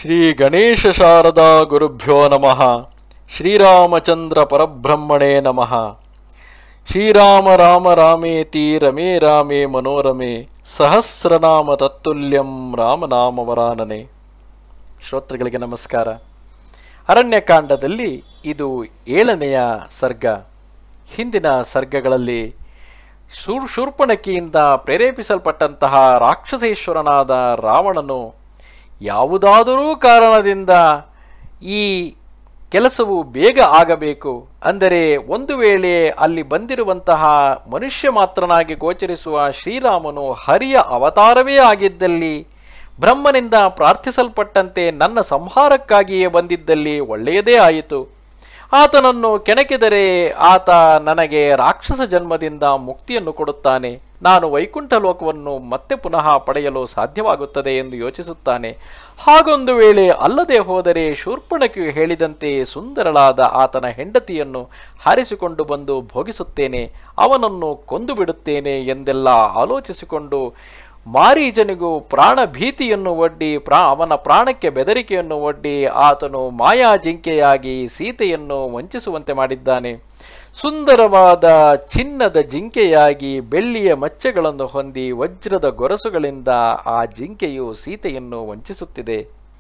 ಶ್ರೀ ಗಣೇಶ ಶಾರದಾ ಗುರುಭ್ಯೋ ನಮಃ ಶ್ರೀರಾಮಚಂದ್ರ ಪರಬ್ರಹ್ಮಣೇ ನಮಃ ಶ್ರೀರಾಮ ರಾಮ ರಾಮೇತಿ ರಮೇ ರಾಮೇ ಮನೋರಮೆ ಸಹಸ್ರನಾಮ ತತ್ತುಲ್ಯಂ ರಾಮನಾಮವರಾನನೆ ಶ್ರೋತೃಗಳಿಗೆ ನಮಸ್ಕಾರ ಅರಣ್ಯಕಾಂಡದಲ್ಲಿ ಇದು ಏಳನೆಯ ಸರ್ಗ ಹಿಂದಿನ ಸರ್ಗಗಳಲ್ಲಿ ಶೂರ್ ಶೂರ್ಪಣಕಿಯಿಂದ ಪ್ರೇರೇಪಿಸಲ್ಪಟ್ಟಂತಹ ರಾಕ್ಷಸೇಶ್ವರನಾದ ರಾವಣನು ಯಾವುದಾದರೂ ಕಾರಣದಿಂದ ಈ ಕೆಲಸವು ಬೇಗ ಆಗಬೇಕು ಅಂದರೆ ಒಂದು ವೇಳೆ ಅಲ್ಲಿ ಬಂದಿರುವಂತಹ ಮನುಷ್ಯ ಮಾತ್ರನಾಗಿ ಗೋಚರಿಸುವ ಶ್ರೀರಾಮನು ಹರಿಯ ಅವತಾರವೇ ಆಗಿದ್ದಲ್ಲಿ ಬ್ರಹ್ಮನಿಂದ ಪ್ರಾರ್ಥಿಸಲ್ಪಟ್ಟಂತೆ ನನ್ನ ಸಂಹಾರಕ್ಕಾಗಿಯೇ ಬಂದಿದ್ದಲ್ಲಿ ಒಳ್ಳೆಯದೇ ಆಯಿತು ಆತನನ್ನು ಕೆಣಕಿದರೆ ಆತ ನನಗೆ ರಾಕ್ಷಸ ಜನ್ಮದಿಂದ ಮುಕ್ತಿಯನ್ನು ಕೊಡುತ್ತಾನೆ ನಾನು ವೈಕುಂಠ ಲೋಕವನ್ನು ಮತ್ತೆ ಪುನಃ ಪಡೆಯಲು ಸಾಧ್ಯವಾಗುತ್ತದೆ ಎಂದು ಯೋಚಿಸುತ್ತಾನೆ ಹಾಗೊಂದು ವೇಳೆ ಅಲ್ಲದೆ ಹೋದರೆ ಶೂರ್ಪಣಕಿಯು ಹೇಳಿದಂತೆ ಸುಂದರಳಾದ ಆತನ ಹೆಂಡತಿಯನ್ನು ಹಾರಿಸಿಕೊಂಡು ಬಂದು ಭೋಗಿಸುತ್ತೇನೆ ಅವನನ್ನು ಕೊಂದು ಬಿಡುತ್ತೇನೆ ಎಂದೆಲ್ಲ ಆಲೋಚಿಸಿಕೊಂಡು ಮಾರೀಚನಿಗೂ ಪ್ರಾಣ ಭೀತಿಯನ್ನು ಒಡ್ಡಿ ಪ್ರಾ ಅವನ ಪ್ರಾಣಕ್ಕೆ ಬೆದರಿಕೆಯನ್ನು ಒಡ್ಡಿ ಆತನು ಮಾಯಾ ಜಿಂಕೆಯಾಗಿ ಸೀತೆಯನ್ನು ವಂಚಿಸುವಂತೆ ಮಾಡಿದ್ದಾನೆ ಸುಂದರವಾದ ಚಿನ್ನದ ಜಿಂಕೆಯಾಗಿ ಬೆಳ್ಳಿಯ ಮಚ್ಚೆಗಳನ್ನು ಹೊಂದಿ ವಜ್ರದ ಗೊರಸುಗಳಿಂದ ಆ ಜಿಂಕೆಯು ಸೀತೆಯನ್ನು ವಂಚಿಸುತ್ತಿದೆ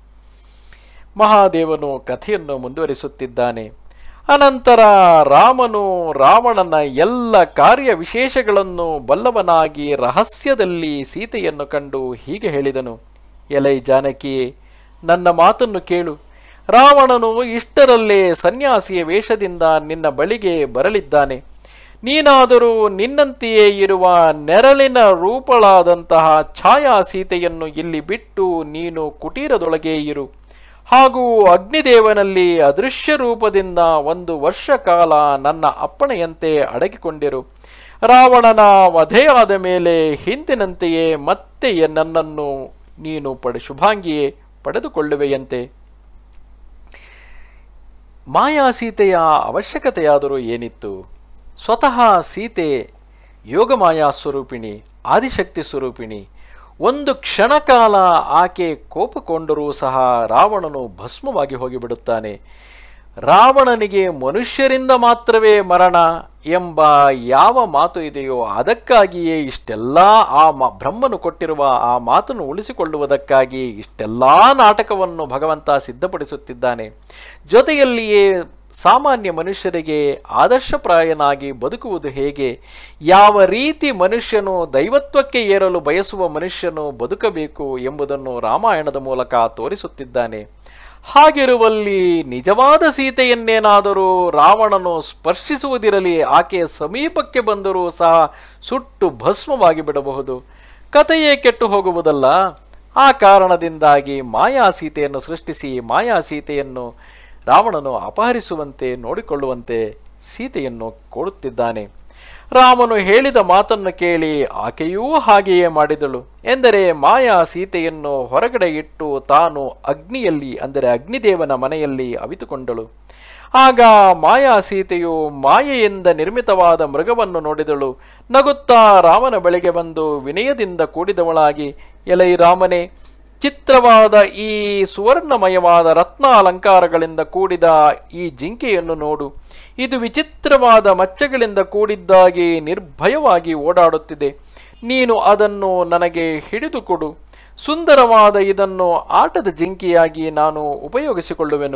ಮಹಾದೇವನು ಕಥೆಯನ್ನು ಮುಂದುವರಿಸುತ್ತಿದ್ದಾನೆ ಅನಂತರ ರಾಮನು ರಾವಣನ ಎಲ್ಲ ಕಾರ್ಯ ವಿಶೇಷಗಳನ್ನು ಬಲ್ಲವನಾಗಿ ರಹಸ್ಯದಲ್ಲಿ ಸೀತೆಯನ್ನು ಕಂಡು ಹೀಗೆ ಹೇಳಿದನು ಎಲೈ ಜಾನಕಿಯೇ ನನ್ನ ಮಾತನ್ನು ಕೇಳು ರಾವಣನು ಇಷ್ಟರಲ್ಲೇ ಸನ್ಯಾಸಿಯ ವೇಷದಿಂದ ನಿನ್ನ ಬಳಿಗೆ ಬರಲಿದ್ದಾನೆ ನೀನಾದರೂ ನಿನ್ನಂತೆಯೇ ಇರುವ ನೆರಳಿನ ರೂಪಳಾದಂತಹ ಛಾಯಾ ಸೀತೆಯನ್ನು ಇಲ್ಲಿ ಬಿಟ್ಟು ನೀನು ಕುಟೀರದೊಳಗೆ ಇರು ಹಾಗೂ ಅಗ್ನಿದೇವನಲ್ಲಿ ಅದೃಶ್ಯ ರೂಪದಿಂದ ಒಂದು ವರ್ಷ ಕಾಲ ನನ್ನ ಅಪ್ಪಣೆಯಂತೆ ಅಡಗಿಕೊಂಡಿರು ರಾವಣನ ವಧೆಯಾದ ಮೇಲೆ ಹಿಂದಿನಂತೆಯೇ ಮತ್ತೆ ನನ್ನನ್ನು ನೀನು ಪಡೆ ಶುಭಾಂಗಿಯೇ ಪಡೆದುಕೊಳ್ಳುವೆಯಂತೆ ಮಾಯಾ ಸೀತೆಯ ಅವಶ್ಯಕತೆಯಾದರೂ ಏನಿತ್ತು ಸ್ವತಃ ಸೀತೆ ಯೋಗಮಾಯಾ ಸ್ವರೂಪಿಣಿ ಆದಿಶಕ್ತಿ ಸ್ವರೂಪಿಣಿ ಒಂದು ಕ್ಷಣಕಾಲ ಆಕೆ ಕೋಪಗೊಂಡರೂ ಸಹ ರಾವಣನು ಭಸ್ಮವಾಗಿ ಹೋಗಿಬಿಡುತ್ತಾನೆ ರಾವಣನಿಗೆ ಮನುಷ್ಯರಿಂದ ಮಾತ್ರವೇ ಮರಣ ಎಂಬ ಯಾವ ಮಾತು ಇದೆಯೋ ಅದಕ್ಕಾಗಿಯೇ ಇಷ್ಟೆಲ್ಲ ಆ ಮ ಬ್ರಹ್ಮನು ಕೊಟ್ಟಿರುವ ಆ ಮಾತನ್ನು ಉಳಿಸಿಕೊಳ್ಳುವುದಕ್ಕಾಗಿ ಇಷ್ಟೆಲ್ಲ ನಾಟಕವನ್ನು ಭಗವಂತ ಸಿದ್ಧಪಡಿಸುತ್ತಿದ್ದಾನೆ ಜೊತೆಯಲ್ಲಿಯೇ ಸಾಮಾನ್ಯ ಮನುಷ್ಯರಿಗೆ ಆದರ್ಶಪ್ರಾಯನಾಗಿ ಬದುಕುವುದು ಹೇಗೆ ಯಾವ ರೀತಿ ಮನುಷ್ಯನು ದೈವತ್ವಕ್ಕೆ ಏರಲು ಬಯಸುವ ಮನುಷ್ಯನು ಬದುಕಬೇಕು ಎಂಬುದನ್ನು ರಾಮಾಯಣದ ಮೂಲಕ ತೋರಿಸುತ್ತಿದ್ದಾನೆ ಹಾಗಿರುವಲ್ಲಿ ನಿಜವಾದ ಸೀತೆಯನ್ನೇನಾದರೂ ರಾವಣನು ಸ್ಪರ್ಶಿಸುವುದಿರಲಿ ಆಕೆಯ ಸಮೀಪಕ್ಕೆ ಬಂದರೂ ಸಹ ಸುಟ್ಟು ಭಸ್ಮವಾಗಿ ಬಿಡಬಹುದು ಕಥೆಯೇ ಕೆಟ್ಟು ಹೋಗುವುದಲ್ಲ ಆ ಕಾರಣದಿಂದಾಗಿ ಮಾಯಾ ಸೀತೆಯನ್ನು ಸೃಷ್ಟಿಸಿ ಮಾಯಾ ಸೀತೆಯನ್ನು ರಾವಣನು ಅಪಹರಿಸುವಂತೆ ನೋಡಿಕೊಳ್ಳುವಂತೆ ಸೀತೆಯನ್ನು ಕೊಡುತ್ತಿದ್ದಾನೆ ರಾಮನು ಹೇಳಿದ ಮಾತನ್ನು ಕೇಳಿ ಆಕೆಯೂ ಹಾಗೆಯೇ ಮಾಡಿದಳು ಎಂದರೆ ಮಾಯಾ ಸೀತೆಯನ್ನು ಹೊರಗಡೆ ಇಟ್ಟು ತಾನು ಅಗ್ನಿಯಲ್ಲಿ ಅಂದರೆ ಅಗ್ನಿದೇವನ ಮನೆಯಲ್ಲಿ ಅವಿತುಕೊಂಡಳು ಆಗ ಮಾಯಾ ಸೀತೆಯು ಮಾಯೆಯಿಂದ ನಿರ್ಮಿತವಾದ ಮೃಗವನ್ನು ನೋಡಿದಳು ನಗುತ್ತಾ ರಾಮನ ಬಳಿಗೆ ಬಂದು ವಿನಯದಿಂದ ಕೂಡಿದವಳಾಗಿ ಎಲೈ ರಾಮನೇ ಚಿತ್ರವಾದ ಈ ಸುವರ್ಣಮಯವಾದ ರತ್ನ ಅಲಂಕಾರಗಳಿಂದ ಕೂಡಿದ ಈ ಜಿಂಕೆಯನ್ನು ನೋಡು ಇದು ವಿಚಿತ್ರವಾದ ಮಚ್ಚಗಳಿಂದ ಕೂಡಿದ್ದಾಗಿ ನಿರ್ಭಯವಾಗಿ ಓಡಾಡುತ್ತಿದೆ ನೀನು ಅದನ್ನು ನನಗೆ ಹಿಡಿದುಕೊಡು ಸುಂದರವಾದ ಇದನ್ನು ಆಟದ ಜಿಂಕೆಯಾಗಿ ನಾನು ಉಪಯೋಗಿಸಿಕೊಳ್ಳುವೆನು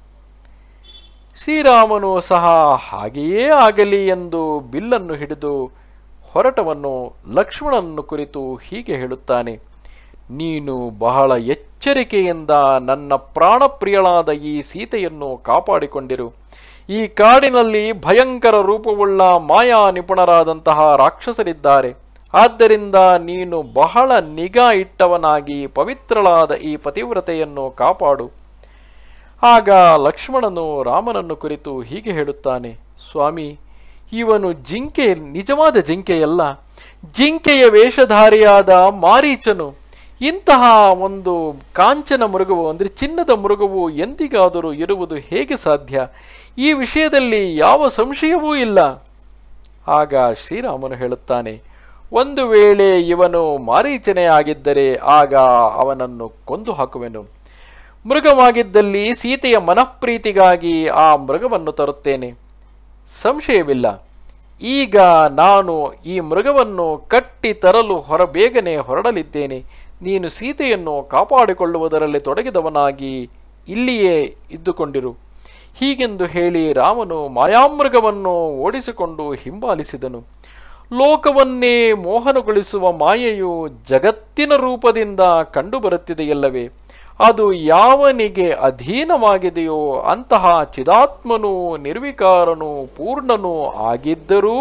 ಶ್ರೀರಾಮನು ಸಹ ಹಾಗೆಯೇ ಆಗಲಿ ಎಂದು ಬಿಲ್ಲನ್ನು ಹಿಡಿದು ಹೊರಟವನ್ನು ಲಕ್ಷ್ಮಣನನ್ನು ಕುರಿತು ಹೀಗೆ ಹೇಳುತ್ತಾನೆ ನೀನು ಬಹಳ ಎಚ್ಚರಿಕೆಯಿಂದ ನನ್ನ ಪ್ರಾಣಪ್ರಿಯಳಾದ ಈ ಸೀತೆಯನ್ನು ಕಾಪಾಡಿಕೊಂಡಿರು ಈ ಕಾಡಿನಲ್ಲಿ ಭಯಂಕರ ರೂಪವುಳ್ಳ ಮಾಯಾ ನಿಪುಣರಾದಂತಹ ರಾಕ್ಷಸರಿದ್ದಾರೆ ಆದ್ದರಿಂದ ನೀನು ಬಹಳ ನಿಗಾ ಇಟ್ಟವನಾಗಿ ಪವಿತ್ರಳಾದ ಈ ಪತಿವ್ರತೆಯನ್ನು ಕಾಪಾಡು ಆಗ ಲಕ್ಷ್ಮಣನು ರಾಮನನ್ನು ಕುರಿತು ಹೀಗೆ ಹೇಳುತ್ತಾನೆ ಸ್ವಾಮಿ ಇವನು ಜಿಂಕೆ ನಿಜವಾದ ಜಿಂಕೆಯಲ್ಲ ಜಿಂಕೆಯ ವೇಷಧಾರಿಯಾದ ಮಾರೀಚನು ಇಂತಹ ಒಂದು ಕಾಂಚನ ಮೃಗವು ಅಂದರೆ ಚಿನ್ನದ ಮೃಗವು ಎಂದಿಗಾದರೂ ಇರುವುದು ಹೇಗೆ ಸಾಧ್ಯ ಈ ವಿಷಯದಲ್ಲಿ ಯಾವ ಸಂಶಯವೂ ಇಲ್ಲ ಆಗ ಶ್ರೀರಾಮನು ಹೇಳುತ್ತಾನೆ ಒಂದು ವೇಳೆ ಇವನು ಮಾರೀಚನೆ ಆಗಿದ್ದರೆ ಆಗ ಅವನನ್ನು ಕೊಂದು ಹಾಕುವೆನು ಮೃಗವಾಗಿದ್ದಲ್ಲಿ ಸೀತೆಯ ಮನಃಪ್ರೀತಿಗಾಗಿ ಆ ಮೃಗವನ್ನು ತರುತ್ತೇನೆ ಸಂಶಯವಿಲ್ಲ ಈಗ ನಾನು ಈ ಮೃಗವನ್ನು ಕಟ್ಟಿ ತರಲು ಹೊರ ಬೇಗನೆ ಹೊರಡಲಿದ್ದೇನೆ ನೀನು ಸೀತೆಯನ್ನು ಕಾಪಾಡಿಕೊಳ್ಳುವುದರಲ್ಲಿ ತೊಡಗಿದವನಾಗಿ ಇಲ್ಲಿಯೇ ಇದ್ದುಕೊಂಡಿರು ಹೀಗೆಂದು ಹೇಳಿ ರಾಮನು ಮಾಯಾಮೃಗವನ್ನು ಓಡಿಸಿಕೊಂಡು ಹಿಂಬಾಲಿಸಿದನು ಲೋಕವನ್ನೇ ಮೋಹನಗೊಳಿಸುವ ಮಾಯೆಯು ಜಗತ್ತಿನ ರೂಪದಿಂದ ಕಂಡುಬರುತ್ತಿದೆಯಲ್ಲವೇ ಅದು ಯಾವನಿಗೆ ಅಧೀನವಾಗಿದೆಯೋ ಅಂತಹ ಚಿದಾತ್ಮನು ನಿರ್ವಿಕಾರನು ಪೂರ್ಣನೂ ಆಗಿದ್ದರೂ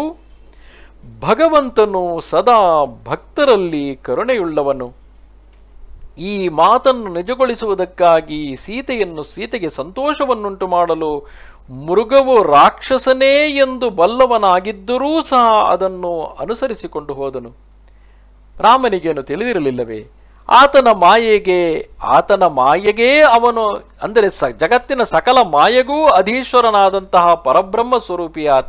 ಭಗವಂತನು ಸದಾ ಭಕ್ತರಲ್ಲಿ ಕರುಣೆಯುಳ್ಳವನು ಈ ಮಾತನ್ನು ನಿಜಗೊಳಿಸುವುದಕ್ಕಾಗಿ ಸೀತೆಯನ್ನು ಸೀತೆಗೆ ಸಂತೋಷವನ್ನುಂಟು ಮಾಡಲು ಮೃಗವು ರಾಕ್ಷಸನೇ ಎಂದು ಬಲ್ಲವನಾಗಿದ್ದರೂ ಸಹ ಅದನ್ನು ಅನುಸರಿಸಿಕೊಂಡು ಹೋದನು ರಾಮನಿಗೇನು ತಿಳಿದಿರಲಿಲ್ಲವೇ ಆತನ ಮಾಯೆಗೆ ಆತನ ಮಾಯೆಗೇ ಅವನು ಅಂದರೆ ಸ ಜಗತ್ತಿನ ಸಕಲ ಮಾಯೆಗೂ ಅಧೀಶ್ವರನಾದಂತಹ ಪರಬ್ರಹ್ಮ ಸ್ವರೂಪಿ ಆತ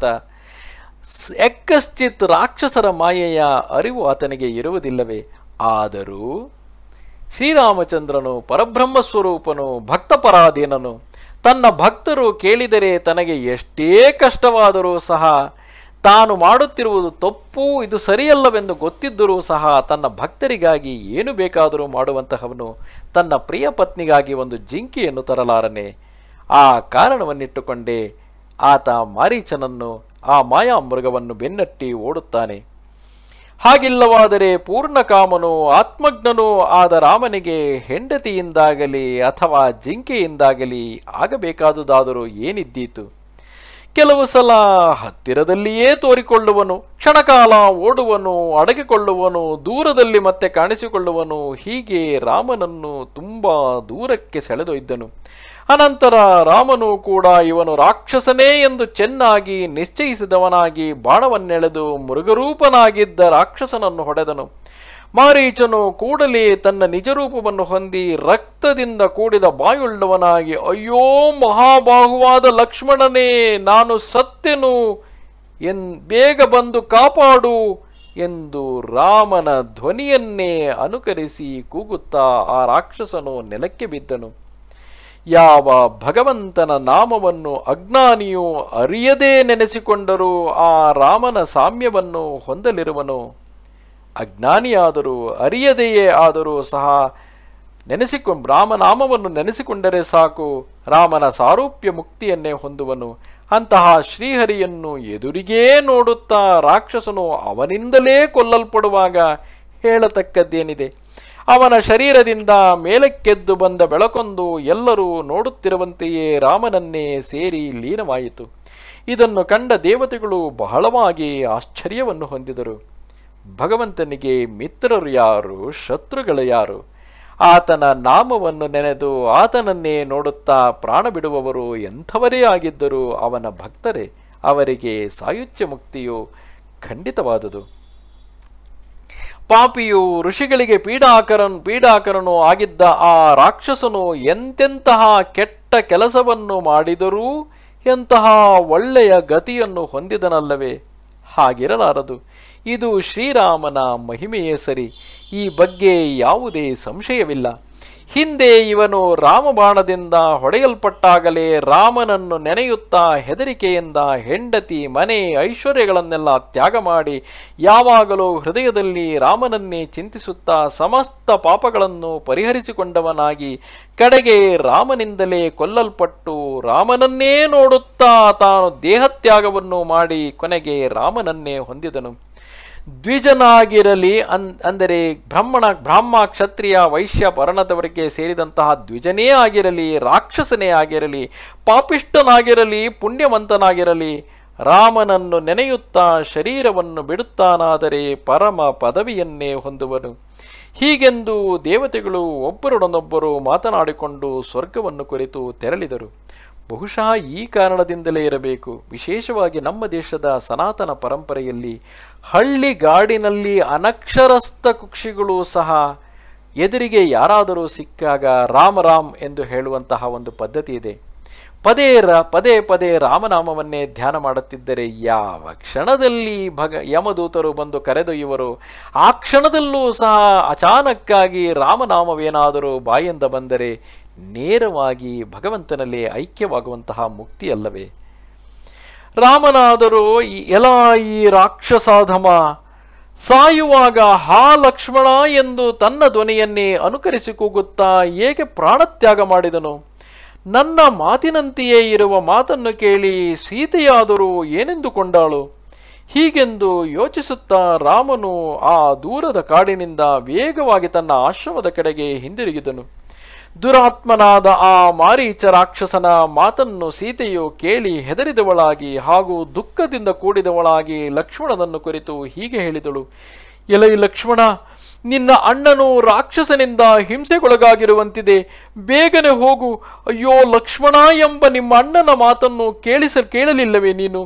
ಸ್- ಎಕ್ಕಶ್ಚಿತ್ ರಾಕ್ಷಸರ ಮಾಯೆಯ ಅರಿವು ಆತನಿಗೆ ಇರುವುದಿಲ್ಲವೇ ಆದರೂ ಶ್ರೀರಾಮಚಂದ್ರನು ಪರಬ್ರಹ್ಮ ಸ್ವರೂಪನು ಭಕ್ತಪರಾಧೀನನು ತನ್ನ ಭಕ್ತರು ಕೇಳಿದರೆ ತನಗೆ ಎಷ್ಟೇ ಕಷ್ಟವಾದರೂ ಸಹ ತಾನು ಮಾಡುತ್ತಿರುವುದು ತಪ್ಪು ಇದು ಸರಿಯಲ್ಲವೆಂದು ಗೊತ್ತಿದ್ದರೂ ಸಹ ತನ್ನ ಭಕ್ತರಿಗಾಗಿ ಏನು ಬೇಕಾದರೂ ಮಾಡುವಂತಹವನು ತನ್ನ ಪ್ರಿಯ ಪತ್ನಿಗಾಗಿ ಒಂದು ಜಿಂಕೆಯನ್ನು ತರಲಾರನೆ ಆ ಕಾರಣವನ್ನಿಟ್ಟುಕೊಂಡೇ ಆತ ಮಾರೀಚನನ್ನು ಆ ಮಾಯಾ ಮೃಗವನ್ನು ಬೆನ್ನಟ್ಟಿ ಓಡುತ್ತಾನೆ ಹಾಗಿಲ್ಲವಾದರೆ ಪೂರ್ಣಕಾಮನು ಆತ್ಮಜ್ಞನೂ ಆದ ರಾಮನಿಗೆ ಹೆಂಡತಿಯಿಂದಾಗಲಿ ಅಥವಾ ಜಿಂಕೆಯಿಂದಾಗಲಿ ಆಗಬೇಕಾದುದಾದರೂ ಏನಿದ್ದೀತು ಕೆಲವು ಸಲ ಹತ್ತಿರದಲ್ಲಿಯೇ ತೋರಿಕೊಳ್ಳುವನು ಕ್ಷಣಕಾಲ ಓಡುವನು ಅಡಗಿಕೊಳ್ಳುವನು ದೂರದಲ್ಲಿ ಮತ್ತೆ ಕಾಣಿಸಿಕೊಳ್ಳುವನು ಹೀಗೆ ರಾಮನನ್ನು ತುಂಬ ದೂರಕ್ಕೆ ಸೆಳೆದೊಯ್ದನು ಅನಂತರ ರಾಮನು ಕೂಡ ಇವನು ರಾಕ್ಷಸನೇ ಎಂದು ಚೆನ್ನಾಗಿ ನಿಶ್ಚಯಿಸಿದವನಾಗಿ ಬಾಣವನ್ನೆಳೆದು ಮೃಗರೂಪನಾಗಿದ್ದ ರಾಕ್ಷಸನನ್ನು ಹೊಡೆದನು ಮಾರೀಚನು ಕೂಡಲೇ ತನ್ನ ನಿಜರೂಪವನ್ನು ಹೊಂದಿ ರಕ್ತದಿಂದ ಕೂಡಿದ ಬಾಯುಳ್ಳವನಾಗಿ ಅಯ್ಯೋ ಮಹಾಬಾಹುವಾದ ಲಕ್ಷ್ಮಣನೇ ನಾನು ಸತ್ಯನು ಎನ್ ಬೇಗ ಬಂದು ಕಾಪಾಡು ಎಂದು ರಾಮನ ಧ್ವನಿಯನ್ನೇ ಅನುಕರಿಸಿ ಕೂಗುತ್ತಾ ಆ ರಾಕ್ಷಸನು ನೆಲಕ್ಕೆ ಬಿದ್ದನು ಯಾವ ಭಗವಂತನ ನಾಮವನ್ನು ಅಜ್ಞಾನಿಯು ಅರಿಯದೇ ನೆನೆಸಿಕೊಂಡರೂ ಆ ರಾಮನ ಸಾಮ್ಯವನ್ನು ಹೊಂದಲಿರುವನು ಅಜ್ಞಾನಿಯಾದರೂ ಅರಿಯದೆಯೇ ಆದರೂ ಸಹ ನೆನೆಸಿಕೊಂಡು ರಾಮನಾಮವನ್ನು ನೆನೆಸಿಕೊಂಡರೆ ಸಾಕು ರಾಮನ ಸಾರೂಪ್ಯ ಮುಕ್ತಿಯನ್ನೇ ಹೊಂದುವನು ಅಂತಹ ಶ್ರೀಹರಿಯನ್ನು ಎದುರಿಗೇ ನೋಡುತ್ತಾ ರಾಕ್ಷಸನು ಅವನಿಂದಲೇ ಕೊಲ್ಲಲ್ಪಡುವಾಗ ಹೇಳತಕ್ಕದ್ದೇನಿದೆ ಅವನ ಶರೀರದಿಂದ ಮೇಲಕ್ಕೆದ್ದು ಬಂದ ಬೆಳಕೊಂದು ಎಲ್ಲರೂ ನೋಡುತ್ತಿರುವಂತೆಯೇ ರಾಮನನ್ನೇ ಸೇರಿ ಲೀನವಾಯಿತು ಇದನ್ನು ಕಂಡ ದೇವತೆಗಳು ಬಹಳವಾಗಿ ಆಶ್ಚರ್ಯವನ್ನು ಹೊಂದಿದರು ಭಗವಂತನಿಗೆ ಮಿತ್ರರು ಯಾರು ಶತ್ರುಗಳು ಯಾರು ಆತನ ನಾಮವನ್ನು ನೆನೆದು ಆತನನ್ನೇ ನೋಡುತ್ತಾ ಪ್ರಾಣ ಬಿಡುವವರು ಎಂಥವರೇ ಆಗಿದ್ದರೂ ಅವನ ಭಕ್ತರೇ ಅವರಿಗೆ ಸಾಯುಜ್ಯ ಮುಕ್ತಿಯು ಖಂಡಿತವಾದುದು ಪಾಪಿಯು ಋಷಿಗಳಿಗೆ ಪೀಡಾಕರನ್ ಪೀಡಾಕರನು ಆಗಿದ್ದ ಆ ರಾಕ್ಷಸನು ಎಂತೆಂತಹ ಕೆಟ್ಟ ಕೆಲಸವನ್ನು ಮಾಡಿದರೂ ಎಂತಹ ಒಳ್ಳೆಯ ಗತಿಯನ್ನು ಹೊಂದಿದನಲ್ಲವೇ ಹಾಗಿರಲಾರದು ಇದು ಶ್ರೀರಾಮನ ಮಹಿಮೆಯೇ ಸರಿ ಈ ಬಗ್ಗೆ ಯಾವುದೇ ಸಂಶಯವಿಲ್ಲ ಹಿಂದೆ ಇವನು ರಾಮಬಾಣದಿಂದ ಹೊಡೆಯಲ್ಪಟ್ಟಾಗಲೇ ರಾಮನನ್ನು ನೆನೆಯುತ್ತಾ ಹೆದರಿಕೆಯಿಂದ ಹೆಂಡತಿ ಮನೆ ಐಶ್ವರ್ಯಗಳನ್ನೆಲ್ಲ ತ್ಯಾಗ ಮಾಡಿ ಯಾವಾಗಲೂ ಹೃದಯದಲ್ಲಿ ರಾಮನನ್ನೇ ಚಿಂತಿಸುತ್ತಾ ಸಮಸ್ತ ಪಾಪಗಳನ್ನು ಪರಿಹರಿಸಿಕೊಂಡವನಾಗಿ ಕಡೆಗೆ ರಾಮನಿಂದಲೇ ಕೊಲ್ಲಲ್ಪಟ್ಟು ರಾಮನನ್ನೇ ನೋಡುತ್ತಾ ತಾನು ದೇಹತ್ಯಾಗವನ್ನು ಮಾಡಿ ಕೊನೆಗೆ ರಾಮನನ್ನೇ ಹೊಂದಿದನು ದ್ವಿಜನಾಗಿರಲಿ ಅನ್ ಅಂದರೆ ಬ್ರಾಹ್ಮಣ ಬ್ರಾಹ್ಮ ಕ್ಷತ್ರಿಯ ವೈಶ್ಯ ವರ್ಣದವರಿಗೆ ಸೇರಿದಂತಹ ದ್ವಿಜನೇ ಆಗಿರಲಿ ರಾಕ್ಷಸನೇ ಆಗಿರಲಿ ಪಾಪಿಷ್ಟನಾಗಿರಲಿ ಪುಣ್ಯವಂತನಾಗಿರಲಿ ರಾಮನನ್ನು ನೆನೆಯುತ್ತಾ ಶರೀರವನ್ನು ಬಿಡುತ್ತಾನಾದರೆ ಪರಮ ಪದವಿಯನ್ನೇ ಹೊಂದುವನು ಹೀಗೆಂದು ದೇವತೆಗಳು ಒಬ್ಬರೊಡನೊಬ್ಬರು ಮಾತನಾಡಿಕೊಂಡು ಸ್ವರ್ಗವನ್ನು ಕುರಿತು ತೆರಳಿದರು ಬಹುಶಃ ಈ ಕಾರಣದಿಂದಲೇ ಇರಬೇಕು ವಿಶೇಷವಾಗಿ ನಮ್ಮ ದೇಶದ ಸನಾತನ ಪರಂಪರೆಯಲ್ಲಿ ಹಳ್ಳಿಗಾಡಿನಲ್ಲಿ ಅನಕ್ಷರಸ್ಥ ಕುಕ್ಷಿಗಳು ಸಹ ಎದುರಿಗೆ ಯಾರಾದರೂ ಸಿಕ್ಕಾಗ ರಾಮ ರಾಮ್ ಎಂದು ಹೇಳುವಂತಹ ಒಂದು ಪದ್ಧತಿ ಇದೆ ಪದೇ ರ ಪದೇ ಪದೇ ರಾಮನಾಮವನ್ನೇ ಧ್ಯಾನ ಮಾಡುತ್ತಿದ್ದರೆ ಯಾವ ಕ್ಷಣದಲ್ಲಿ ಭಗ ಯಮದೂತರು ಬಂದು ಕರೆದೊಯ್ಯುವರು ಆ ಕ್ಷಣದಲ್ಲೂ ಸಹ ಅಚಾನಕ್ಕಾಗಿ ರಾಮನಾಮವೇನಾದರೂ ಬಾಯಿಂದ ಬಂದರೆ ನೇರವಾಗಿ ಭಗವಂತನಲ್ಲಿ ಐಕ್ಯವಾಗುವಂತಹ ಮುಕ್ತಿ ಅಲ್ಲವೇ ರಾಮನಾದರೂ ಈ ಎಲ ಈ ರಾಕ್ಷಸಾಧಮ ಸಾಯುವಾಗ ಹಾ ಲಕ್ಷ್ಮಣ ಎಂದು ತನ್ನ ಧ್ವನಿಯನ್ನೇ ಅನುಕರಿಸಿ ಕೂಗುತ್ತಾ ಏಕೆ ಪ್ರಾಣತ್ಯಾಗ ಮಾಡಿದನು ನನ್ನ ಮಾತಿನಂತೆಯೇ ಇರುವ ಮಾತನ್ನು ಕೇಳಿ ಸೀತೆಯಾದರೂ ಏನೆಂದುಕೊಂಡಾಳು ಹೀಗೆಂದು ಯೋಚಿಸುತ್ತಾ ರಾಮನು ಆ ದೂರದ ಕಾಡಿನಿಂದ ವೇಗವಾಗಿ ತನ್ನ ಆಶ್ರಮದ ಕಡೆಗೆ ಹಿಂದಿರುಗಿದನು ದುರಾತ್ಮನಾದ ಆ ಮಾರೀಚ ರಾಕ್ಷಸನ ಮಾತನ್ನು ಸೀತೆಯು ಕೇಳಿ ಹೆದರಿದವಳಾಗಿ ಹಾಗೂ ದುಃಖದಿಂದ ಕೂಡಿದವಳಾಗಿ ಲಕ್ಷ್ಮಣನನ್ನು ಕುರಿತು ಹೀಗೆ ಹೇಳಿದಳು ಎಲೈ ಲಕ್ಷ್ಮಣ ನಿನ್ನ ಅಣ್ಣನು ರಾಕ್ಷಸನಿಂದ ಹಿಂಸೆಗೊಳಗಾಗಿರುವಂತಿದೆ ಬೇಗನೆ ಹೋಗು ಅಯ್ಯೋ ಲಕ್ಷ್ಮಣ ಎಂಬ ನಿಮ್ಮ ಅಣ್ಣನ ಮಾತನ್ನು ಕೇಳಿಸ ಕೇಳಲಿಲ್ಲವೇ ನೀನು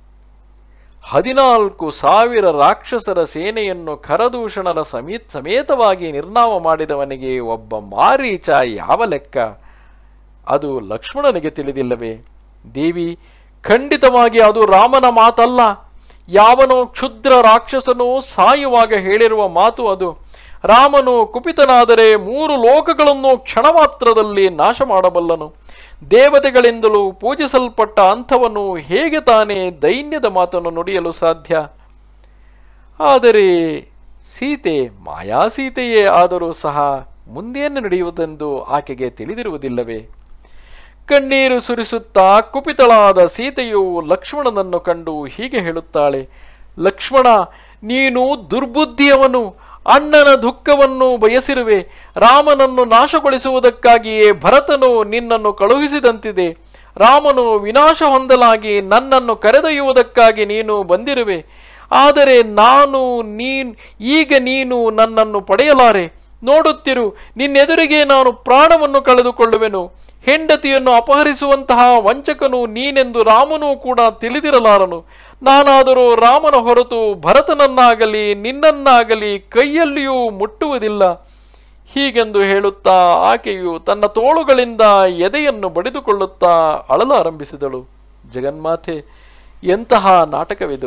ಹದಿನಾಲ್ಕು ಸಾವಿರ ರಾಕ್ಷಸರ ಸೇನೆಯನ್ನು ಖರದೂಷಣರ ಸಮೀತ್ ಸಮೇತವಾಗಿ ನಿರ್ನಾಮ ಮಾಡಿದವನಿಗೆ ಒಬ್ಬ ಮಾರೀಚ ಯಾವ ಲೆಕ್ಕ ಅದು ಲಕ್ಷ್ಮಣನಿಗೆ ತಿಳಿದಿಲ್ಲವೇ ದೇವಿ ಖಂಡಿತವಾಗಿ ಅದು ರಾಮನ ಮಾತಲ್ಲ ಯಾವನೋ ಕ್ಷುದ್ರ ರಾಕ್ಷಸನು ಸಾಯುವಾಗ ಹೇಳಿರುವ ಮಾತು ಅದು ರಾಮನು ಕುಪಿತನಾದರೆ ಮೂರು ಲೋಕಗಳನ್ನು ಕ್ಷಣ ಮಾತ್ರದಲ್ಲಿ ನಾಶ ಮಾಡಬಲ್ಲನು ದೇವತೆಗಳಿಂದಲೂ ಪೂಜಿಸಲ್ಪಟ್ಟ ಅಂಥವನು ಹೇಗೆ ತಾನೇ ದೈನ್ಯದ ಮಾತನ್ನು ನುಡಿಯಲು ಸಾಧ್ಯ ಆದರೆ ಸೀತೆ ಮಾಯಾ ಸೀತೆಯೇ ಆದರೂ ಸಹ ಮುಂದೇನು ನಡೆಯುವುದೆಂದು ಆಕೆಗೆ ತಿಳಿದಿರುವುದಿಲ್ಲವೇ ಕಣ್ಣೀರು ಸುರಿಸುತ್ತಾ ಕುಪಿತಳಾದ ಸೀತೆಯು ಲಕ್ಷ್ಮಣನನ್ನು ಕಂಡು ಹೀಗೆ ಹೇಳುತ್ತಾಳೆ ಲಕ್ಷ್ಮಣ ನೀನು ದುರ್ಬುದ್ಧಿಯವನು ಅಣ್ಣನ ದುಃಖವನ್ನು ಬಯಸಿರುವೆ ರಾಮನನ್ನು ನಾಶಗೊಳಿಸುವುದಕ್ಕಾಗಿಯೇ ಭರತನು ನಿನ್ನನ್ನು ಕಳುಹಿಸಿದಂತಿದೆ ರಾಮನು ವಿನಾಶ ಹೊಂದಲಾಗಿ ನನ್ನನ್ನು ಕರೆದೊಯ್ಯುವುದಕ್ಕಾಗಿ ನೀನು ಬಂದಿರುವೆ ಆದರೆ ನಾನು ನೀನ್ ಈಗ ನೀನು ನನ್ನನ್ನು ಪಡೆಯಲಾರೆ ನೋಡುತ್ತಿರು ನಿನ್ನೆದುರಿಗೆ ನಾನು ಪ್ರಾಣವನ್ನು ಕಳೆದುಕೊಳ್ಳುವೆನು ಹೆಂಡತಿಯನ್ನು ಅಪಹರಿಸುವಂತಹ ವಂಚಕನು ನೀನೆಂದು ರಾಮನೂ ಕೂಡ ತಿಳಿದಿರಲಾರನು ನಾನಾದರೂ ರಾಮನ ಹೊರತು ಭರತನನ್ನಾಗಲಿ ನಿನ್ನನ್ನಾಗಲಿ ಕೈಯಲ್ಲಿಯೂ ಮುಟ್ಟುವುದಿಲ್ಲ ಹೀಗೆಂದು ಹೇಳುತ್ತಾ ಆಕೆಯು ತನ್ನ ತೋಳುಗಳಿಂದ ಎದೆಯನ್ನು ಬಡಿದುಕೊಳ್ಳುತ್ತಾ ಅಳಲಾರಂಭಿಸಿದಳು ಜಗನ್ಮಾತೆ ಎಂತಹ ನಾಟಕವಿದು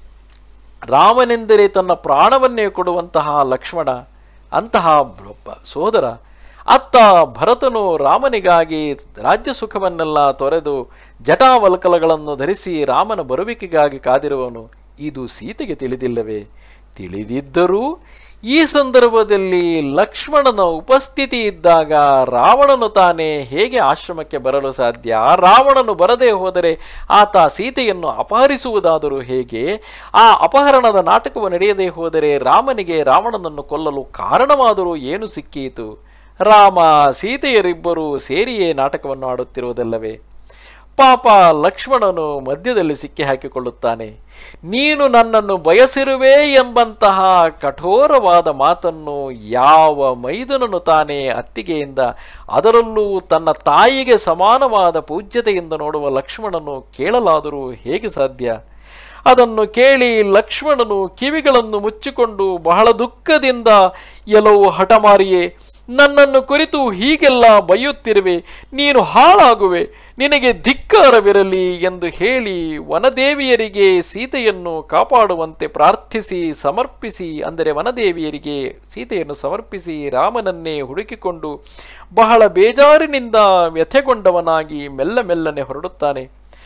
ರಾಮನೆಂದರೆ ತನ್ನ ಪ್ರಾಣವನ್ನೇ ಕೊಡುವಂತಹ ಲಕ್ಷ್ಮಣ ಅಂತಹ ಒಬ್ಬ ಸೋದರ ಅತ್ತ ಭರತನು ರಾಮನಿಗಾಗಿ ರಾಜ್ಯ ಸುಖವನ್ನೆಲ್ಲ ತೊರೆದು ಜಟಾವಲ್ಕಲಗಳನ್ನು ಧರಿಸಿ ರಾಮನ ಬರುವಿಕೆಗಾಗಿ ಕಾದಿರುವನು ಇದು ಸೀತೆಗೆ ತಿಳಿದಿಲ್ಲವೇ ತಿಳಿದಿದ್ದರೂ ಈ ಸಂದರ್ಭದಲ್ಲಿ ಲಕ್ಷ್ಮಣನ ಉಪಸ್ಥಿತಿ ಇದ್ದಾಗ ರಾವಣನು ತಾನೇ ಹೇಗೆ ಆಶ್ರಮಕ್ಕೆ ಬರಲು ಸಾಧ್ಯ ರಾವಣನು ಬರದೇ ಹೋದರೆ ಆತ ಸೀತೆಯನ್ನು ಅಪಹರಿಸುವುದಾದರೂ ಹೇಗೆ ಆ ಅಪಹರಣದ ನಾಟಕವು ನಡೆಯದೇ ಹೋದರೆ ರಾಮನಿಗೆ ರಾವಣನನ್ನು ಕೊಲ್ಲಲು ಕಾರಣವಾದರೂ ಏನು ಸಿಕ್ಕೀತು ರಾಮ ಸೀತೆಯರಿಬ್ಬರೂ ಸೇರಿಯೇ ನಾಟಕವನ್ನು ಆಡುತ್ತಿರುವುದಲ್ಲವೇ ಪಾಪ ಲಕ್ಷ್ಮಣನು ಮಧ್ಯದಲ್ಲಿ ಸಿಕ್ಕಿ ಹಾಕಿಕೊಳ್ಳುತ್ತಾನೆ ನೀನು ನನ್ನನ್ನು ಬಯಸಿರುವೆ ಎಂಬಂತಹ ಕಠೋರವಾದ ಮಾತನ್ನು ಯಾವ ಮೈದನನು ತಾನೇ ಅತ್ತಿಗೆಯಿಂದ ಅದರಲ್ಲೂ ತನ್ನ ತಾಯಿಗೆ ಸಮಾನವಾದ ಪೂಜ್ಯತೆಯಿಂದ ನೋಡುವ ಲಕ್ಷ್ಮಣನು ಕೇಳಲಾದರೂ ಹೇಗೆ ಸಾಧ್ಯ ಅದನ್ನು ಕೇಳಿ ಲಕ್ಷ್ಮಣನು ಕಿವಿಗಳನ್ನು ಮುಚ್ಚಿಕೊಂಡು ಬಹಳ ದುಃಖದಿಂದ ಎಲ್ಲವೂ ಹಠಮಾರಿಯೇ ನನ್ನನ್ನು ಕುರಿತು ಹೀಗೆಲ್ಲ ಬೈಯುತ್ತಿರುವೆ ನೀನು ಹಾಳಾಗುವೆ ನಿನಗೆ ಧಿಕ್ಕಾರವಿರಲಿ ಎಂದು ಹೇಳಿ ವನದೇವಿಯರಿಗೆ ಸೀತೆಯನ್ನು ಕಾಪಾಡುವಂತೆ ಪ್ರಾರ್ಥಿಸಿ ಸಮರ್ಪಿಸಿ ಅಂದರೆ ವನದೇವಿಯರಿಗೆ ಸೀತೆಯನ್ನು ಸಮರ್ಪಿಸಿ ರಾಮನನ್ನೇ ಹುಡುಕಿಕೊಂಡು ಬಹಳ ಬೇಜಾರಿನಿಂದ ವ್ಯಥೆಗೊಂಡವನಾಗಿ ಮೆಲ್ಲ ಮೆಲ್ಲನೆ ಹೊರಡುತ್ತಾನೆ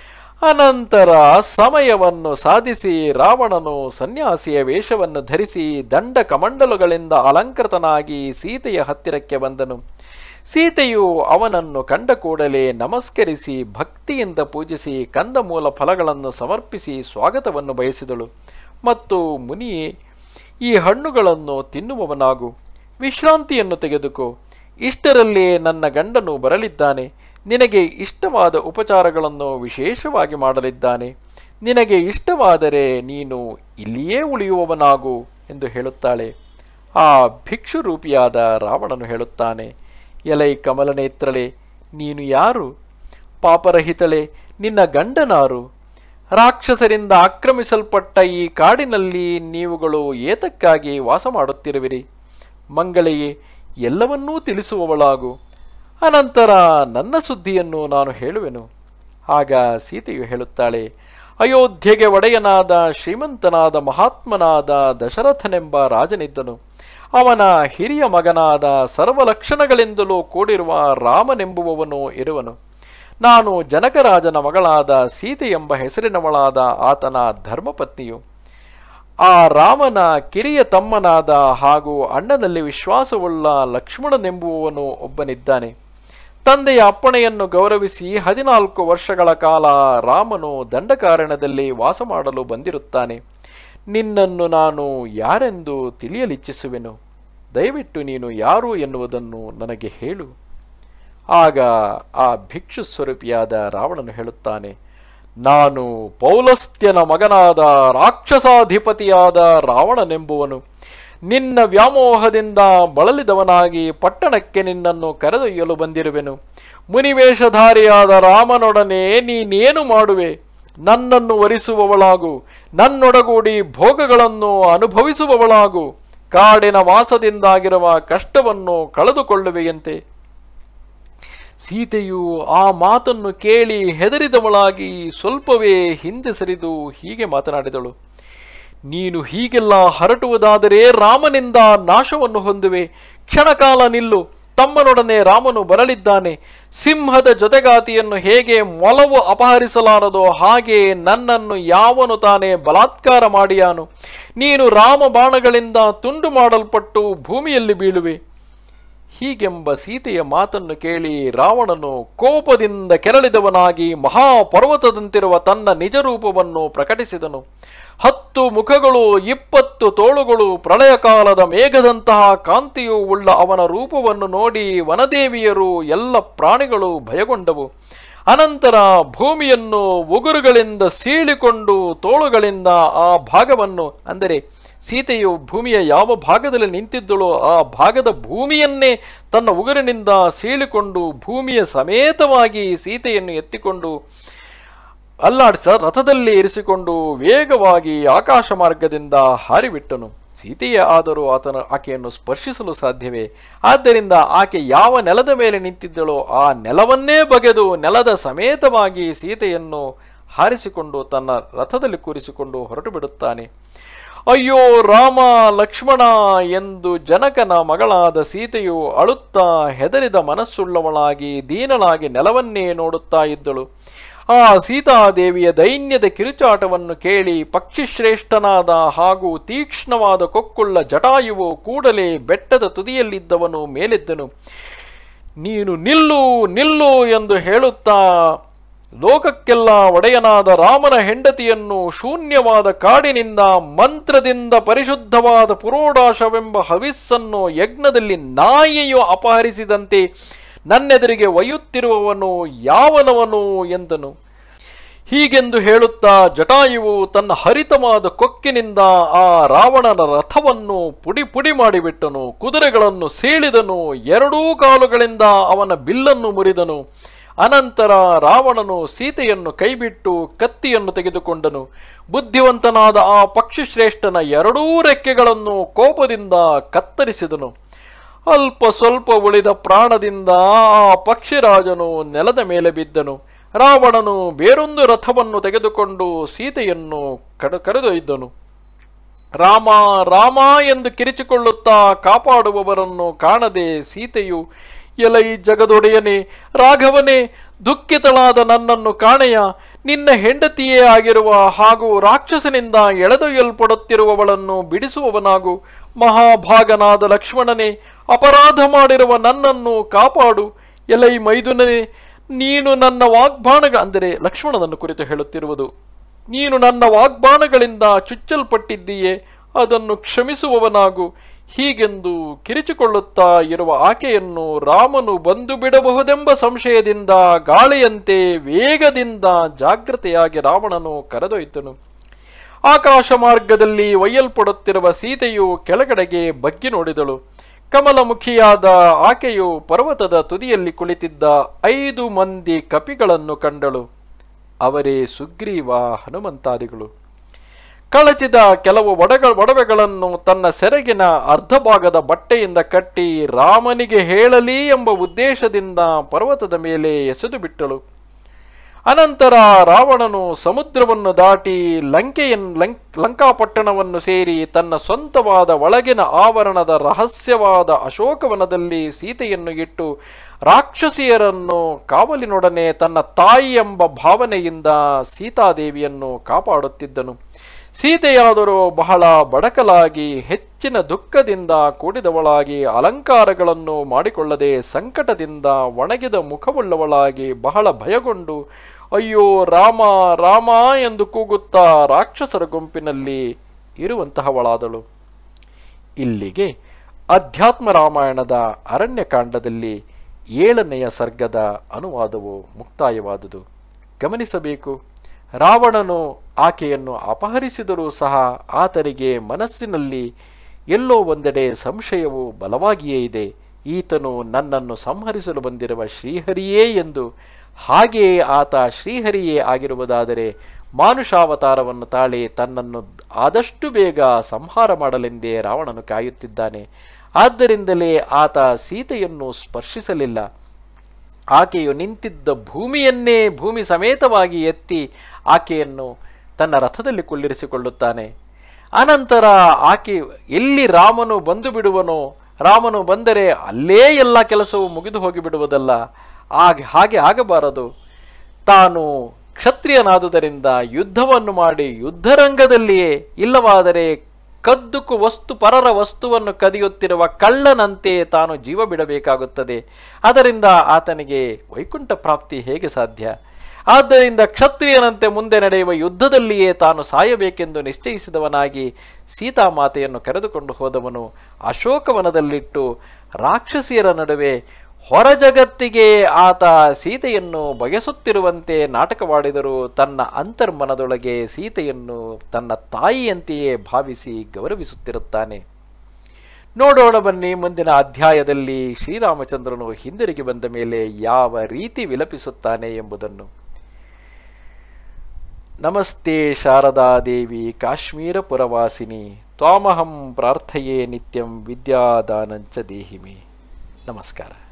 ಅನಂತರ ಸಮಯವನ್ನು ಸಾಧಿಸಿ ರಾವಣನು ಸನ್ಯಾಸಿಯ ವೇಷವನ್ನು ಧರಿಸಿ ದಂಡ ಕಮಂಡಲುಗಳಿಂದ ಅಲಂಕೃತನಾಗಿ ಸೀತೆಯ ಹತ್ತಿರಕ್ಕೆ ಬಂದನು ಸೀತೆಯು ಅವನನ್ನು ಕಂಡ ಕೂಡಲೇ ನಮಸ್ಕರಿಸಿ ಭಕ್ತಿಯಿಂದ ಪೂಜಿಸಿ ಕಂದಮೂಲ ಫಲಗಳನ್ನು ಸಮರ್ಪಿಸಿ ಸ್ವಾಗತವನ್ನು ಬಯಸಿದಳು ಮತ್ತು ಮುನಿಯೇ ಈ ಹಣ್ಣುಗಳನ್ನು ತಿನ್ನುವವನಾಗು ವಿಶ್ರಾಂತಿಯನ್ನು ತೆಗೆದುಕೋ ಇಷ್ಟರಲ್ಲಿ ನನ್ನ ಗಂಡನು ಬರಲಿದ್ದಾನೆ ನಿನಗೆ ಇಷ್ಟವಾದ ಉಪಚಾರಗಳನ್ನು ವಿಶೇಷವಾಗಿ ಮಾಡಲಿದ್ದಾನೆ ನಿನಗೆ ಇಷ್ಟವಾದರೆ ನೀನು ಇಲ್ಲಿಯೇ ಉಳಿಯುವವನಾಗು ಎಂದು ಹೇಳುತ್ತಾಳೆ ಆ ಭಿಕ್ಷು ರೂಪಿಯಾದ ರಾವಣನು ಹೇಳುತ್ತಾನೆ ಎಲೈ ಕಮಲನೇತ್ರಳೆ ನೀನು ಯಾರು ಪಾಪರಹಿತಳೆ ನಿನ್ನ ಗಂಡನಾರು ರಾಕ್ಷಸರಿಂದ ಆಕ್ರಮಿಸಲ್ಪಟ್ಟ ಈ ಕಾಡಿನಲ್ಲಿ ನೀವುಗಳು ಏತಕ್ಕಾಗಿ ವಾಸ ಮಾಡುತ್ತಿರುವಿರಿ ಮಂಗಳೆಯೇ ಎಲ್ಲವನ್ನೂ ತಿಳಿಸುವವಳಾಗು ಅನಂತರ ನನ್ನ ಸುದ್ದಿಯನ್ನು ನಾನು ಹೇಳುವೆನು ಆಗ ಸೀತೆಯು ಹೇಳುತ್ತಾಳೆ ಅಯೋಧ್ಯೆಗೆ ಒಡೆಯನಾದ ಶ್ರೀಮಂತನಾದ ಮಹಾತ್ಮನಾದ ದಶರಥನೆಂಬ ರಾಜನಿದ್ದನು ಅವನ ಹಿರಿಯ ಮಗನಾದ ಸರ್ವಲಕ್ಷಣಗಳಿಂದಲೂ ಕೂಡಿರುವ ರಾಮನೆಂಬುವವನು ಇರುವನು ನಾನು ಜನಕರಾಜನ ಮಗಳಾದ ಸೀತೆ ಎಂಬ ಹೆಸರಿನವಳಾದ ಆತನ ಧರ್ಮಪತ್ನಿಯು ಆ ರಾಮನ ಕಿರಿಯ ತಮ್ಮನಾದ ಹಾಗೂ ಅಣ್ಣನಲ್ಲಿ ವಿಶ್ವಾಸವುಳ್ಳ ಲಕ್ಷ್ಮಣನೆಂಬುವವನು ಒಬ್ಬನಿದ್ದಾನೆ ತಂದೆಯ ಅಪ್ಪಣೆಯನ್ನು ಗೌರವಿಸಿ ಹದಿನಾಲ್ಕು ವರ್ಷಗಳ ಕಾಲ ರಾಮನು ದಂಡಕಾರಣದಲ್ಲಿ ವಾಸ ಮಾಡಲು ಬಂದಿರುತ್ತಾನೆ ನಿನ್ನನ್ನು ನಾನು ಯಾರೆಂದು ತಿಳಿಯಲಿಚ್ಛಿಸುವೆನು ದಯವಿಟ್ಟು ನೀನು ಯಾರು ಎನ್ನುವುದನ್ನು ನನಗೆ ಹೇಳು ಆಗ ಆ ಭಿಕ್ಷು ಸ್ವರೂಪಿಯಾದ ರಾವಣನು ಹೇಳುತ್ತಾನೆ ನಾನು ಪೌಲಸ್ತ್ಯನ ಮಗನಾದ ರಾಕ್ಷಸಾಧಿಪತಿಯಾದ ರಾವಣನೆಂಬುವನು ನಿನ್ನ ವ್ಯಾಮೋಹದಿಂದ ಬಳಲಿದವನಾಗಿ ಪಟ್ಟಣಕ್ಕೆ ನಿನ್ನನ್ನು ಕರೆದೊಯ್ಯಲು ಬಂದಿರುವೆನು ಮುನಿವೇಷಧಾರಿಯಾದ ರಾಮನೊಡನೆ ನೀನೇನು ಮಾಡುವೆ ನನ್ನನ್ನು ವರಿಸುವವಳಾಗು ನನ್ನೊಡಗೂಡಿ ಭೋಗಗಳನ್ನು ಅನುಭವಿಸುವವಳಾಗು ಕಾಡಿನ ವಾಸದಿಂದಾಗಿರುವ ಕಷ್ಟವನ್ನು ಕಳೆದುಕೊಳ್ಳುವೆಯಂತೆ ಸೀತೆಯು ಆ ಮಾತನ್ನು ಕೇಳಿ ಹೆದರಿದವಳಾಗಿ ಸ್ವಲ್ಪವೇ ಹಿಂದೆ ಸರಿದು ಹೀಗೆ ಮಾತನಾಡಿದಳು ನೀನು ಹೀಗೆಲ್ಲ ಹರಟುವುದಾದರೆ ರಾಮನಿಂದ ನಾಶವನ್ನು ಹೊಂದುವೆ ಕ್ಷಣಕಾಲ ನಿಲ್ಲು ತಮ್ಮನೊಡನೆ ರಾಮನು ಬರಲಿದ್ದಾನೆ ಸಿಂಹದ ಜೊತೆಗಾತಿಯನ್ನು ಹೇಗೆ ಮೊಲವು ಅಪಹರಿಸಲಾರದೋ ಹಾಗೆ ನನ್ನನ್ನು ಯಾವನು ತಾನೇ ಬಲಾತ್ಕಾರ ಮಾಡಿಯಾನು ನೀನು ರಾಮ ಬಾಣಗಳಿಂದ ತುಂಡು ಮಾಡಲ್ಪಟ್ಟು ಭೂಮಿಯಲ್ಲಿ ಬೀಳುವೆ ಹೀಗೆಂಬ ಸೀತೆಯ ಮಾತನ್ನು ಕೇಳಿ ರಾವಣನು ಕೋಪದಿಂದ ಕೆರಳಿದವನಾಗಿ ಮಹಾಪರ್ವತದಂತಿರುವ ತನ್ನ ನಿಜ ರೂಪವನ್ನು ಪ್ರಕಟಿಸಿದನು ಹತ್ತು ಮುಖಗಳು ಇಪ್ಪತ್ತು ತೋಳುಗಳು ಪ್ರಳಯ ಕಾಲದ ಮೇಘದಂತಹ ಕಾಂತಿಯು ಉಳ್ಳ ಅವನ ರೂಪವನ್ನು ನೋಡಿ ವನದೇವಿಯರು ಎಲ್ಲ ಪ್ರಾಣಿಗಳು ಭಯಗೊಂಡವು ಅನಂತರ ಭೂಮಿಯನ್ನು ಉಗುರುಗಳಿಂದ ಸೀಳಿಕೊಂಡು ತೋಳುಗಳಿಂದ ಆ ಭಾಗವನ್ನು ಅಂದರೆ ಸೀತೆಯು ಭೂಮಿಯ ಯಾವ ಭಾಗದಲ್ಲಿ ನಿಂತಿದ್ದಳೋ ಆ ಭಾಗದ ಭೂಮಿಯನ್ನೇ ತನ್ನ ಉಗುರಿನಿಂದ ಸೀಳಿಕೊಂಡು ಭೂಮಿಯ ಸಮೇತವಾಗಿ ಸೀತೆಯನ್ನು ಎತ್ತಿಕೊಂಡು ಅಲ್ಲಾಡಿಸ ರಥದಲ್ಲಿ ಇರಿಸಿಕೊಂಡು ವೇಗವಾಗಿ ಆಕಾಶ ಮಾರ್ಗದಿಂದ ಹಾರಿಬಿಟ್ಟನು ಸೀತೆಯ ಆದರೂ ಆತನ ಆಕೆಯನ್ನು ಸ್ಪರ್ಶಿಸಲು ಸಾಧ್ಯವೇ ಆದ್ದರಿಂದ ಆಕೆ ಯಾವ ನೆಲದ ಮೇಲೆ ನಿಂತಿದ್ದಳೋ ಆ ನೆಲವನ್ನೇ ಬಗೆದು ನೆಲದ ಸಮೇತವಾಗಿ ಸೀತೆಯನ್ನು ಹಾರಿಸಿಕೊಂಡು ತನ್ನ ರಥದಲ್ಲಿ ಕೂರಿಸಿಕೊಂಡು ಹೊರಟು ಬಿಡುತ್ತಾನೆ ಅಯ್ಯೋ ರಾಮ ಲಕ್ಷ್ಮಣ ಎಂದು ಜನಕನ ಮಗಳಾದ ಸೀತೆಯು ಅಳುತ್ತಾ ಹೆದರಿದ ಮನಸ್ಸುಳ್ಳವಳಾಗಿ ದೀನಳಾಗಿ ನೆಲವನ್ನೇ ನೋಡುತ್ತಾ ಇದ್ದಳು ಆ ಸೀತಾದೇವಿಯ ದೈನ್ಯದ ಕಿರುಚಾಟವನ್ನು ಕೇಳಿ ಪಕ್ಷಿಶ್ರೇಷ್ಠನಾದ ಹಾಗೂ ತೀಕ್ಷ್ಣವಾದ ಕೊಕ್ಕುಳ್ಳ ಜಟಾಯುವು ಕೂಡಲೇ ಬೆಟ್ಟದ ತುದಿಯಲ್ಲಿದ್ದವನು ಮೇಲೆದ್ದನು ನೀನು ನಿಲ್ಲು ನಿಲ್ಲು ಎಂದು ಹೇಳುತ್ತಾ ಲೋಕಕ್ಕೆಲ್ಲ ಒಡೆಯನಾದ ರಾಮನ ಹೆಂಡತಿಯನ್ನು ಶೂನ್ಯವಾದ ಕಾಡಿನಿಂದ ಮಂತ್ರದಿಂದ ಪರಿಶುದ್ಧವಾದ ಪುರೋಡಾಶವೆಂಬ ಹವಿಸ್ಸನ್ನು ಯಜ್ಞದಲ್ಲಿ ನಾಯಿಯು ಅಪಹರಿಸಿದಂತೆ ನನ್ನೆದುರಿಗೆ ಒಯ್ಯುತ್ತಿರುವವನು ಯಾವನವನು ಎಂದನು ಹೀಗೆಂದು ಹೇಳುತ್ತಾ ಜಟಾಯುವು ತನ್ನ ಹರಿತವಾದ ಕೊಕ್ಕಿನಿಂದ ಆ ರಾವಣನ ರಥವನ್ನು ಪುಡಿ ಪುಡಿ ಮಾಡಿಬಿಟ್ಟನು ಕುದುರೆಗಳನ್ನು ಸೀಳಿದನು ಎರಡೂ ಕಾಲುಗಳಿಂದ ಅವನ ಬಿಲ್ಲನ್ನು ಮುರಿದನು ಅನಂತರ ರಾವಣನು ಸೀತೆಯನ್ನು ಕೈಬಿಟ್ಟು ಕತ್ತಿಯನ್ನು ತೆಗೆದುಕೊಂಡನು ಬುದ್ಧಿವಂತನಾದ ಆ ಪಕ್ಷಿಶ್ರೇಷ್ಠನ ಎರಡೂ ರೆಕ್ಕೆಗಳನ್ನು ಕೋಪದಿಂದ ಕತ್ತರಿಸಿದನು ಅಲ್ಪ ಸ್ವಲ್ಪ ಉಳಿದ ಪ್ರಾಣದಿಂದ ಆ ಪಕ್ಷಿರಾಜನು ನೆಲದ ಮೇಲೆ ಬಿದ್ದನು ರಾವಣನು ಬೇರೊಂದು ರಥವನ್ನು ತೆಗೆದುಕೊಂಡು ಸೀತೆಯನ್ನು ಕಡ ಕರೆದೊಯ್ದನು ರಾಮ ರಾಮ ಎಂದು ಕಿರಿಚಿಕೊಳ್ಳುತ್ತಾ ಕಾಪಾಡುವವರನ್ನು ಕಾಣದೆ ಸೀತೆಯು ಎಲೈ ಜಗದೊಡೆಯನೇ ರಾಘವನೇ ದುಃಖಿತಳಾದ ನನ್ನನ್ನು ಕಾಣೆಯ ನಿನ್ನ ಹೆಂಡತಿಯೇ ಆಗಿರುವ ಹಾಗೂ ರಾಕ್ಷಸನಿಂದ ಎಳೆದೊಯ್ಯಲ್ಪಡುತ್ತಿರುವವಳನ್ನು ಬಿಡಿಸುವವನಾಗು ಮಹಾಭಾಗನಾದ ಲಕ್ಷ್ಮಣನೇ ಅಪರಾಧ ಮಾಡಿರುವ ನನ್ನನ್ನು ಕಾಪಾಡು ಎಲೈ ಮೈದುನನೇ ನೀನು ನನ್ನ ವಾಗ್ಬಾಣಗಳ ಅಂದರೆ ಲಕ್ಷ್ಮಣನನ್ನು ಕುರಿತು ಹೇಳುತ್ತಿರುವುದು ನೀನು ನನ್ನ ವಾಗ್ಬಾಣಗಳಿಂದ ಚುಚ್ಚಲ್ಪಟ್ಟಿದ್ದೀಯೇ ಅದನ್ನು ಕ್ಷಮಿಸುವವನಾಗು ಹೀಗೆಂದು ಕಿರಿಚಿಕೊಳ್ಳುತ್ತಾ ಇರುವ ಆಕೆಯನ್ನು ರಾಮನು ಬಂದು ಬಿಡಬಹುದೆಂಬ ಸಂಶಯದಿಂದ ಗಾಳಿಯಂತೆ ವೇಗದಿಂದ ಜಾಗ್ರತೆಯಾಗಿ ರಾವಣನು ಕರೆದೊಯ್ದನು ಆಕಾಶ ಮಾರ್ಗದಲ್ಲಿ ಒಯ್ಯಲ್ಪಡುತ್ತಿರುವ ಸೀತೆಯು ಕೆಳಗಡೆಗೆ ಬಗ್ಗಿ ನೋಡಿದಳು ಕಮಲಮುಖಿಯಾದ ಆಕೆಯು ಪರ್ವತದ ತುದಿಯಲ್ಲಿ ಕುಳಿತಿದ್ದ ಐದು ಮಂದಿ ಕಪಿಗಳನ್ನು ಕಂಡಳು ಅವರೇ ಸುಗ್ರೀವ ಹನುಮಂತಾದಿಗಳು ಕಳಚಿದ ಕೆಲವು ಒಡಗ ಒಡವೆಗಳನ್ನು ತನ್ನ ಸೆರಗಿನ ಅರ್ಧ ಭಾಗದ ಬಟ್ಟೆಯಿಂದ ಕಟ್ಟಿ ರಾಮನಿಗೆ ಹೇಳಲಿ ಎಂಬ ಉದ್ದೇಶದಿಂದ ಪರ್ವತದ ಮೇಲೆ ಎಸೆದು ಬಿಟ್ಟಳು ಅನಂತರ ರಾವಣನು ಸಮುದ್ರವನ್ನು ದಾಟಿ ಲಂಕೆಯನ್ ಲಂಕ್ ಲಂಕಾಪಟ್ಟಣವನ್ನು ಸೇರಿ ತನ್ನ ಸ್ವಂತವಾದ ಒಳಗಿನ ಆವರಣದ ರಹಸ್ಯವಾದ ಅಶೋಕವನದಲ್ಲಿ ಸೀತೆಯನ್ನು ಇಟ್ಟು ರಾಕ್ಷಸಿಯರನ್ನು ಕಾವಲಿನೊಡನೆ ತನ್ನ ತಾಯಿ ಎಂಬ ಭಾವನೆಯಿಂದ ಸೀತಾದೇವಿಯನ್ನು ಕಾಪಾಡುತ್ತಿದ್ದನು ಸೀತೆಯಾದರೂ ಬಹಳ ಬಡಕಲಾಗಿ ಹೆಚ್ಚಿನ ದುಃಖದಿಂದ ಕೂಡಿದವಳಾಗಿ ಅಲಂಕಾರಗಳನ್ನು ಮಾಡಿಕೊಳ್ಳದೆ ಸಂಕಟದಿಂದ ಒಣಗಿದ ಮುಖವುಳ್ಳವಳಾಗಿ ಬಹಳ ಭಯಗೊಂಡು ಅಯ್ಯೋ ರಾಮ ರಾಮ ಎಂದು ಕೂಗುತ್ತಾ ರಾಕ್ಷಸರ ಗುಂಪಿನಲ್ಲಿ ಇರುವಂತಹವಳಾದಳು ಇಲ್ಲಿಗೆ ಅಧ್ಯಾತ್ಮ ರಾಮಾಯಣದ ಅರಣ್ಯಕಾಂಡದಲ್ಲಿ ಏಳನೆಯ ಸರ್ಗದ ಅನುವಾದವು ಮುಕ್ತಾಯವಾದುದು ಗಮನಿಸಬೇಕು ರಾವಣನು ಆಕೆಯನ್ನು ಅಪಹರಿಸಿದರೂ ಸಹ ಆತನಿಗೆ ಮನಸ್ಸಿನಲ್ಲಿ ಎಲ್ಲೋ ಒಂದೆಡೆ ಸಂಶಯವು ಬಲವಾಗಿಯೇ ಇದೆ ಈತನು ನನ್ನನ್ನು ಸಂಹರಿಸಲು ಬಂದಿರುವ ಶ್ರೀಹರಿಯೇ ಎಂದು ಹಾಗೆಯೇ ಆತ ಶ್ರೀಹರಿಯೇ ಆಗಿರುವುದಾದರೆ ಮಾನುಷಾವತಾರವನ್ನು ತಾಳಿ ತನ್ನನ್ನು ಆದಷ್ಟು ಬೇಗ ಸಂಹಾರ ಮಾಡಲೆಂದೇ ರಾವಣನು ಕಾಯುತ್ತಿದ್ದಾನೆ ಆದ್ದರಿಂದಲೇ ಆತ ಸೀತೆಯನ್ನು ಸ್ಪರ್ಶಿಸಲಿಲ್ಲ ಆಕೆಯು ನಿಂತಿದ್ದ ಭೂಮಿಯನ್ನೇ ಭೂಮಿ ಸಮೇತವಾಗಿ ಎತ್ತಿ ಆಕೆಯನ್ನು ತನ್ನ ರಥದಲ್ಲಿ ಕುಳ್ಳಿರಿಸಿಕೊಳ್ಳುತ್ತಾನೆ ಅನಂತರ ಆಕೆ ಎಲ್ಲಿ ರಾಮನು ಬಂದು ಬಿಡುವನೋ ರಾಮನು ಬಂದರೆ ಅಲ್ಲೇ ಎಲ್ಲ ಕೆಲಸವು ಮುಗಿದು ಹೋಗಿಬಿಡುವುದಲ್ಲ ಆಗ ಹಾಗೆ ಆಗಬಾರದು ತಾನು ಕ್ಷತ್ರಿಯನಾದುದರಿಂದ ಯುದ್ಧವನ್ನು ಮಾಡಿ ಯುದ್ಧರಂಗದಲ್ಲಿಯೇ ಇಲ್ಲವಾದರೆ ಕದ್ದುಕು ವಸ್ತು ಪರರ ವಸ್ತುವನ್ನು ಕದಿಯುತ್ತಿರುವ ಕಳ್ಳನಂತೆ ತಾನು ಜೀವ ಬಿಡಬೇಕಾಗುತ್ತದೆ ಅದರಿಂದ ಆತನಿಗೆ ವೈಕುಂಠ ಪ್ರಾಪ್ತಿ ಹೇಗೆ ಸಾಧ್ಯ ಆದ್ದರಿಂದ ಕ್ಷತ್ರಿಯನಂತೆ ಮುಂದೆ ನಡೆಯುವ ಯುದ್ಧದಲ್ಲಿಯೇ ತಾನು ಸಾಯಬೇಕೆಂದು ನಿಶ್ಚಯಿಸಿದವನಾಗಿ ಸೀತಾಮಾತೆಯನ್ನು ಕರೆದುಕೊಂಡು ಹೋದವನು ಅಶೋಕವನದಲ್ಲಿಟ್ಟು ರಾಕ್ಷಸಿಯರ ನಡುವೆ ಹೊರ ಜಗತ್ತಿಗೆ ಆತ ಸೀತೆಯನ್ನು ಬಯಸುತ್ತಿರುವಂತೆ ನಾಟಕವಾಡಿದರೂ ತನ್ನ ಅಂತರ್ಮನದೊಳಗೆ ಸೀತೆಯನ್ನು ತನ್ನ ತಾಯಿಯಂತೆಯೇ ಭಾವಿಸಿ ಗೌರವಿಸುತ್ತಿರುತ್ತಾನೆ ನೋಡೋಣ ಬನ್ನಿ ಮುಂದಿನ ಅಧ್ಯಾಯದಲ್ಲಿ ಶ್ರೀರಾಮಚಂದ್ರನು ಹಿಂದಿರುಗಿ ಬಂದ ಮೇಲೆ ಯಾವ ರೀತಿ ವಿಲಪಿಸುತ್ತಾನೆ ಎಂಬುದನ್ನು ನಮಸ್ತೆ ಶಾರದಾ ದೇವಿ ಕಾಶ್ಮೀರ ಪುರವಾಸಿನಿ ತ್ವಾಮಹಂ ಪ್ರಾರ್ಥಯೇ ನಿತ್ಯಂ ವಿದ್ಯಾದಾನಂಚ ದೇಹಿಮೆ ನಮಸ್ಕಾರ